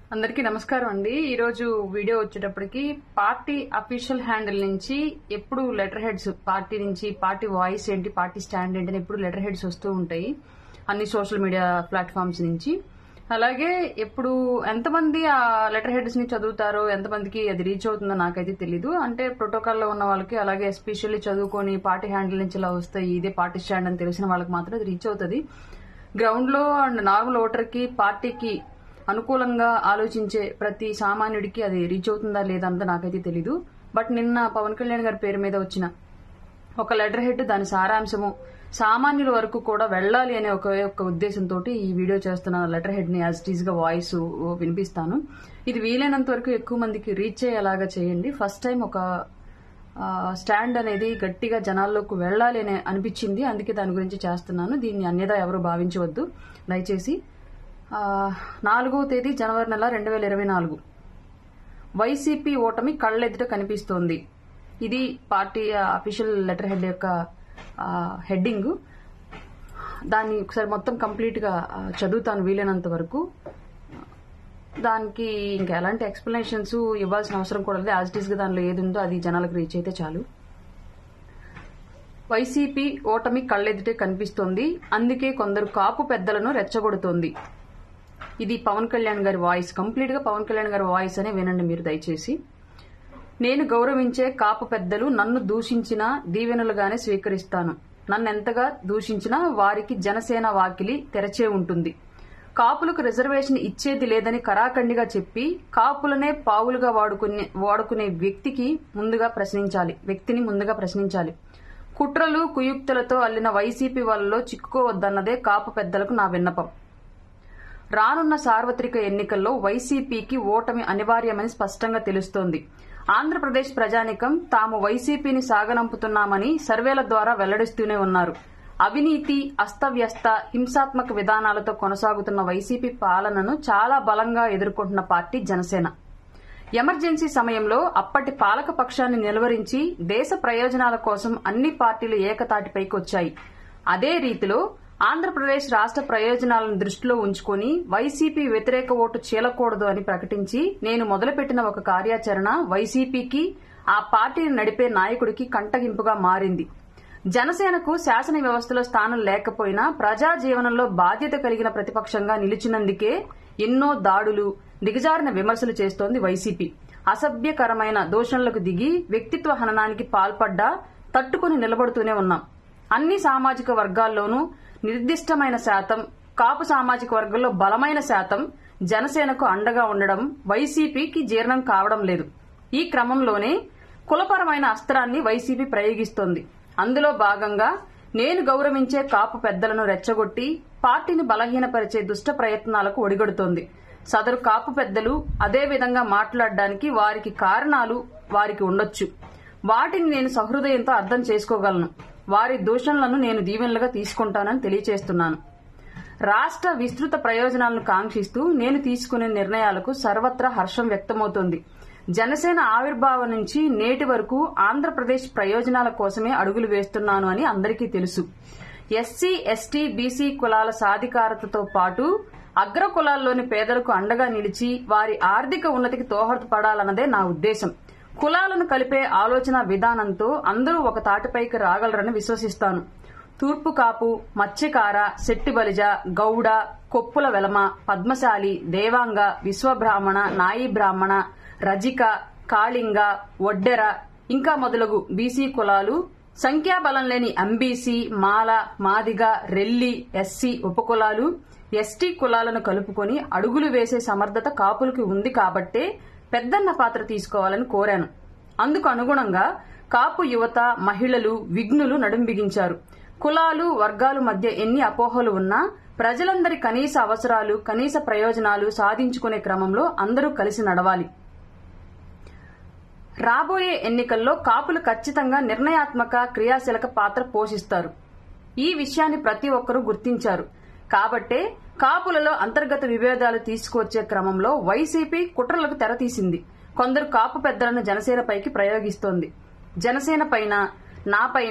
అందరికీ నమస్కారం అండి ఈరోజు వీడియో వచ్చేటప్పటికి పార్టీ అఫీషియల్ హ్యాండిల్ నుంచి ఎప్పుడు లెటర్ హెడ్స్ పార్టీ నుంచి పార్టీ వాయిస్ ఏంటి పార్టీ స్టాండ్ ఏంటి అని ఎప్పుడు లెటర్ హెడ్స్ వస్తూ ఉంటాయి అన్ని సోషల్ మీడియా ప్లాట్ఫామ్స్ నుంచి అలాగే ఎప్పుడు ఎంతమంది ఆ లెటర్ హెడ్స్ ని చదువుతారో ఎంతమందికి అది రీచ్ అవుతుందో నాకైతే తెలీదు అంటే ప్రోటోకాల్లో ఉన్న వాళ్ళకి అలాగే ఎస్పెషల్లీ చదువుకొని పార్టీ హ్యాండిల్ నుంచి ఇలా వస్తాయి ఇదే పార్టీ స్టాండ్ అని తెలిసిన వాళ్ళకి మాత్రం అది రీచ్ అవుతుంది గ్రౌండ్ లో అండ్ నార్మల్ ఓటర్ కి పార్టీకి అనుకూలంగా ఆలోచించే ప్రతి సామాన్యుడికి అది రీచ్ అవుతుందా లేదా అన్నది నాకైతే తెలీదు బట్ నిన్న పవన్ కళ్యాణ్ గారి పేరు మీద వచ్చిన ఒక లెటర్ హెడ్ దాని సారాంశము సామాన్యుల వరకు కూడా వెళ్ళాలి అనే ఒక ఒక ఉద్దేశంతో ఈ వీడియో చేస్తున్న లెటర్ హెడ్ ని యాజ్ టీజ్ గా వాయిస్ వినిపిస్తాను ఇది వీలైనంత వరకు ఎక్కువ మందికి రీచ్ అయ్యేలాగా చేయండి ఫస్ట్ టైం ఒక స్టాండ్ అనేది గట్టిగా జనాల్లోకి వెళ్ళాలి అని అనిపించింది అందుకే దాని గురించి చేస్తున్నాను దీన్ని అన్యదా ఎవరు భావించవద్దు దయచేసి ఆ, నాలుగవ తేదీ జనవరి నెల రెండు వేల ఇరవై నాలుగు వైసీపీ ఓటమి కళ్ళెదుట కనిపిస్తోంది ఇది పార్టీ అఫీషియల్ లెటర్ హెడ్ యొక్క హెడ్డింగ్ దాన్ని ఒకసారి మొత్తం కంప్లీట్ గా ఆ, చదువుతాను వీలైనంత వరకు దానికి ఇంకా ఎలాంటి ఎక్స్ప్లెనేషన్స్ ఇవ్వాల్సిన అవసరం కూడా లేదు యాజ్ ఇట్ ఈస్ గా దానిలో ఏది ఉందో అది జనాలకు రీచ్ అయితే చాలు వైసీపీ ఓటమి కళ్ళెదుటే కనిపిస్తోంది అందుకే కొందరు కాపు పెద్దలను రెచ్చగొడుతోంది ఇది పవన్ కళ్యాణ్ గారి వాయిస్ కంప్లీట్ గా పవన్ కళ్యాణ్ గారి వాయిస్ అనే వినండి మీరు దయచేసి నేను గౌరవించే కాపు పెద్దలు నన్ను దూషించిన దీవెనలుగానే స్వీకరిస్తాను నన్ను ఎంతగా దూషించినా వారికి జనసేన వాకిలి తెరచే ఉంటుంది కాపులకు రిజర్వేషన్ ఇచ్చేది లేదని కరాఖండిగా చెప్పి కాపులనే పావులుగా వాడుకునే వాడుకునే వ్యక్తికి ముందుగా ప్రశ్నించాలి వ్యక్తిని ముందుగా ప్రశ్నించాలి కుట్రలు కుయుక్తులతో అల్లిన వైసీపీ వాళ్ళలో చిక్కుకోవద్దన్నదే కాపు పెద్దలకు నా విన్నపం రానున్న సార్వత్రిక ఎన్నికల్లో వైసీపీకి ఓటమి అనివార్యమని స్పష్టంగా తెలుస్తోంది ఆంధ్రప్రదేశ్ ప్రజానికం తాము వైసీపీని సాగనంపుతున్నామని సర్వేల ద్వారా వెల్లడిస్తూనే ఉన్నారు అవినీతి అస్తవ్యస్త హింసాత్మక విధానాలతో కొనసాగుతున్న వైసీపీ పాలనను చాలా బలంగా ఎదుర్కొంటున్న పార్టీ జనసేన ఎమర్జెన్సీ సమయంలో అప్పటి పాలక పక్షాన్ని నిలువరించి దేశ ప్రయోజనాల కోసం అన్ని పార్టీలు ఏకతాటిపైకి వచ్చాయి అదే రీతిలో ఆంధ్రప్రదేశ్ రాష్ట్ర ప్రయోజనాలను దృష్టిలో ఉంచుకొని వైసీపీ వ్యతిరేక ఓటు చీలకూడదు అని ప్రకటించి నేను మొదలుపెట్టిన ఒక కార్యాచరణ వైసీపీకి ఆ పార్టీని నడిపే నాయకుడికి కంటగింపుగా మారింది జనసేనకు శాసన వ్యవస్థలో స్థానం లేకపోయినా ప్రజా జీవనంలో బాధ్యత కలిగిన ప్రతిపక్షంగా నిలిచినందుకే ఎన్నో దాడులు దిగజారిన విమర్శలు చేస్తోంది వైసీపీ అసభ్యకరమైన దోషణలకు దిగి వ్యక్తిత్వ హననానికి పాల్పడ్డా తట్టుకుని నిలబడుతూనే ఉన్నాం అన్ని సామాజిక వర్గాల్లోనూ నిర్దిష్టమైన శాతం కాపు సామాజిక వర్గంలో బలమైన శాతం జనసేనకు అండగా ఉండడం వైసీపీకి జీర్ణం కావడం లేదు ఈ క్రమంలోనే కులపరమైన అస్త్రాన్ని వైసీపీ ప్రయోగిస్తోంది అందులో భాగంగా నేను గౌరవించే కాపు పెద్దలను రెచ్చగొట్టి పార్టీని బలహీనపరిచే దుష్ట ప్రయత్నాలకు ఒడిగడుతోంది సదరు కాపు పెద్దలు అదే విధంగా మాట్లాడడానికి వారికి కారణాలు వారికి ఉండొచ్చు వాటిని నేను సహృదయంతో అర్థం చేసుకోగలను వారి దూషణలను నేను దీవెనలుగా తీసుకుంటానని తెలియచేస్తున్నాను రాష్ట్ర విస్తృత ప్రయోజనాలను కాంక్షిస్తూ నేను తీసుకునే నిర్ణయాలకు సర్వత్రా హర్షం వ్యక్తమవుతోంది జనసేన ఆవిర్భావం నుంచి నేటి వరకు ఆంధ్రప్రదేశ్ ప్రయోజనాల కోసమే అడుగులు వేస్తున్నాను అని అందరికీ తెలుసు ఎస్సీ ఎస్టీ బీసీ కులాల సాధికారతతో పాటు అగ్ర కులాల్లోని పేదలకు అండగా నిలిచి వారి ఆర్థిక ఉన్నతికి దోహదపడాలన్నదే నా ఉద్దేశం కులాలను కలిపే ఆలోచన విధానంతో అందరూ ఒక తాటిపైకి రాగలరని విశ్వసిస్తాను తూర్పు కాపు మత్స్యకార శెట్టిబలిజ గౌడ కొప్పుల వెలమ పద్మశాలి దేవాంగ విశ్వబ్రాహ్మణ నాయి బ్రాహ్మణ రజిక కాళింగ ఒడ్డెర ఇంకా మొదలగు బీసీ కులాలు సంఖ్యాబలం లేని ఎంబీసీ మాల మాదిగ రెల్లి ఎస్సీ ఉపకులాలు ఎస్టీ కులాలను కలుపుకొని అడుగులు వేసే సమర్థత కాపులకి ఉంది కాబట్టే పెద్దన్న పాత్ర తీసుకోవాలని కోరాను అందుకు అనుగుణంగా కాపు యువత మహిళలు విఘ్నులు నడుం బిగించారు కులాలు వర్గాలు మధ్య ఎన్ని అపోహలు ఉన్నా ప్రజలందరి కనీస అవసరాలు కనీస ప్రయోజనాలు సాధించుకునే క్రమంలో అందరూ కలిసి నడవాలి రాబోయే ఎన్నికల్లో కాపులు ఖచ్చితంగా నిర్ణయాత్మక క్రియాశీలక పాత్ర పోషిస్తారు ఈ విషయాన్ని ప్రతి ఒక్కరూ గుర్తించారు కాబట్టే కాపులలో అంతర్గత విభేదాలు తీసుకువచ్చే క్రమంలో వైసీపీ కుట్రలకు తెరతీసింది కొందరు కాపు పెద్దలను జనసేనపైకి ప్రయోగిస్తోంది జనసేన పైన నాపైన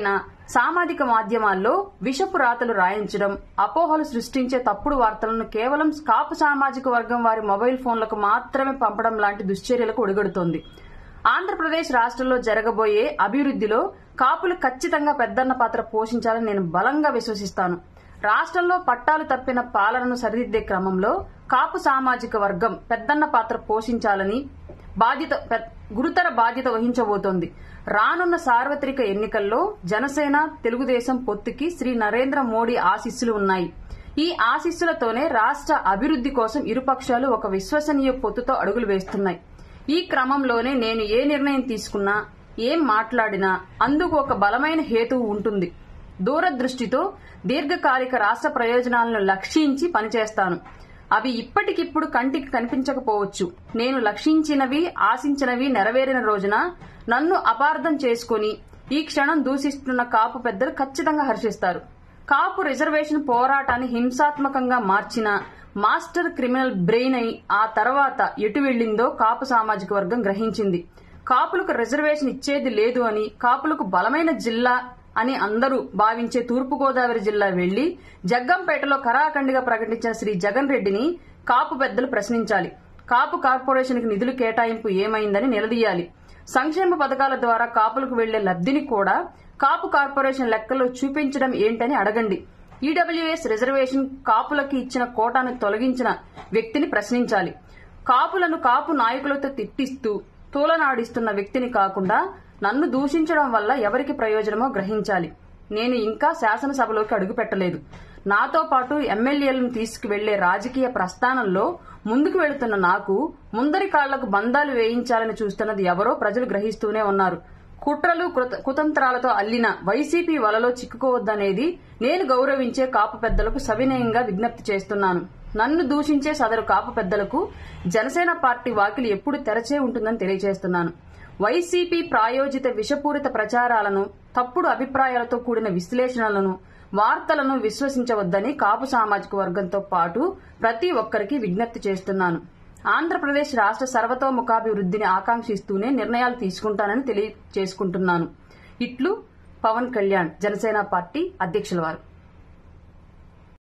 సామాజిక మాధ్యమాల్లో విషపు రాతలు రాయించడం అపోహలు సృష్టించే తప్పుడు వార్తలను కేవలం కాపు సామాజిక వర్గం వారి మొబైల్ ఫోన్లకు మాత్రమే పంపడం లాంటి దుశ్చర్యలకు ఒడిగడుతోంది ఆంధ్రప్రదేశ్ రాష్ట్రంలో జరగబోయే అభివృద్ధిలో కాపులు ఖచ్చితంగా పెద్దన్న పాత్ర పోషించాలని నేను బలంగా విశ్వసిస్తాను రాష్ట్రంలో పట్టాలు తప్పిన పాలనను సరిదిద్దే క్రమంలో కాపు సామాజిక వర్గం పెద్దన్న పాత్ర పోషించాలని బాధ్యత పె- గురుతర బాధ్యత వహించబోతోంది రానున్న సార్వత్రిక ఎన్నికల్లో జనసేన తెలుగుదేశం పొత్తుకి శ్రీ నరేంద్ర మోడీ ఆశీస్సులు ఉన్నాయి ఈ ఆశీస్సులతోనే రాష్ట్ర అభివృద్ధి కోసం ఇరుపక్షాలు ఒక విశ్వసనీయ పొత్తుతో అడుగులు వేస్తున్నాయి ఈ క్రమంలోనే నేను ఏ నిర్ణయం తీసుకున్నా ఏం మాట్లాడినా అందుకు ఒక బలమైన హేతువు ఉంటుంది దూరదృష్టితో దీర్ఘకాలిక రాష్ట్ర ప్రయోజనాలను లక్షించి పనిచేస్తాను అవి ఇప్పటికిప్పుడు కంటికి కనిపించకపోవచ్చు నేను లక్షించినవి ఆశించినవి నెరవేరిన రోజున నన్ను అపార్థం చేసుకుని ఈ క్షణం దూషిస్తున్న కాపు పెద్దలు ఖచ్చితంగా హర్షిస్తారు కాపు రిజర్వేషన్ పోరాటాన్ని హింసాత్మకంగా మార్చిన మాస్టర్ క్రిమినల్ బ్రెయిన్ అయి ఆ తర్వాత ఎటు వెళ్లిందో కాపు సామాజిక వర్గం గ్రహించింది కాపులకు రిజర్వేషన్ ఇచ్చేది లేదు అని కాపులకు బలమైన జిల్లా అని అందరూ భావించే తూర్పుగోదావరి జిల్లా వెళ్లి జగ్గంపేటలో కరాఖండిగా ప్రకటించిన శ్రీ జగన్ రెడ్డిని కాపు పెద్దలు ప్రశ్నించాలి కాపు కార్పొరేషన్కి నిధులు కేటాయింపు ఏమైందని నిలదీయాలి సంక్షేమ పథకాల ద్వారా కాపులకు వెళ్లే లబ్ధిని కూడా కాపు కార్పొరేషన్ లెక్కలో చూపించడం ఏంటని అడగండి ఈడబ్ల్యూఎస్ రిజర్వేషన్ కాపులకి ఇచ్చిన కోటాను తొలగించిన వ్యక్తిని ప్రశ్నించాలి కాపులను కాపు నాయకులతో తిట్టిస్తూ తూలనాడిస్తున్న వ్యక్తిని కాకుండా నన్ను దూషించడం వల్ల ఎవరికి ప్రయోజనమో గ్రహించాలి నేను ఇంకా శాసనసభలోకి అడుగుపెట్టలేదు నాతో పాటు ఎమ్మెల్యేలను తీసుకువెళ్లే రాజకీయ ప్రస్థానంలో ముందుకు వెళుతున్న నాకు ముందరి కాళ్లకు బంధాలు వేయించాలని చూస్తున్నది ఎవరో ప్రజలు గ్రహిస్తూనే ఉన్నారు కుట్రలు కృత- కుతంత్రాలతో అల్లిన వైసీపీ వలలో చిక్కుకోవద్దనేది నేను గౌరవించే కాపు పెద్దలకు సవినయంగా విజ్ఞప్తి చేస్తున్నాను నన్ను దూషించే సదరు కాపు పెద్దలకు జనసేన పార్టీ వాకిలి ఎప్పుడు తెరచే ఉంటుందని తెలియజేస్తున్నాను వైసీపీ ప్రాయోజిత విషపూరిత ప్రచారాలను తప్పుడు అభిప్రాయాలతో కూడిన విశ్లేషణలను వార్తలను విశ్వసించవద్దని కాపు సామాజిక వర్గంతో పాటు ప్రతి ఒక్కరికి విజ్ఞప్తి చేస్తున్నాను ఆంధ్రప్రదేశ్ రాష్ట్ర సర్వతోముఖాభివృద్ధిని ఆకాంక్షిస్తూనే నిర్ణయాలు తీసుకుంటానని తెలియజేసుకుంటున్నాను ఇట్లు పవన్ కళ్యాణ్ జనసేన పార్టీ అధ్యక్షుల వారు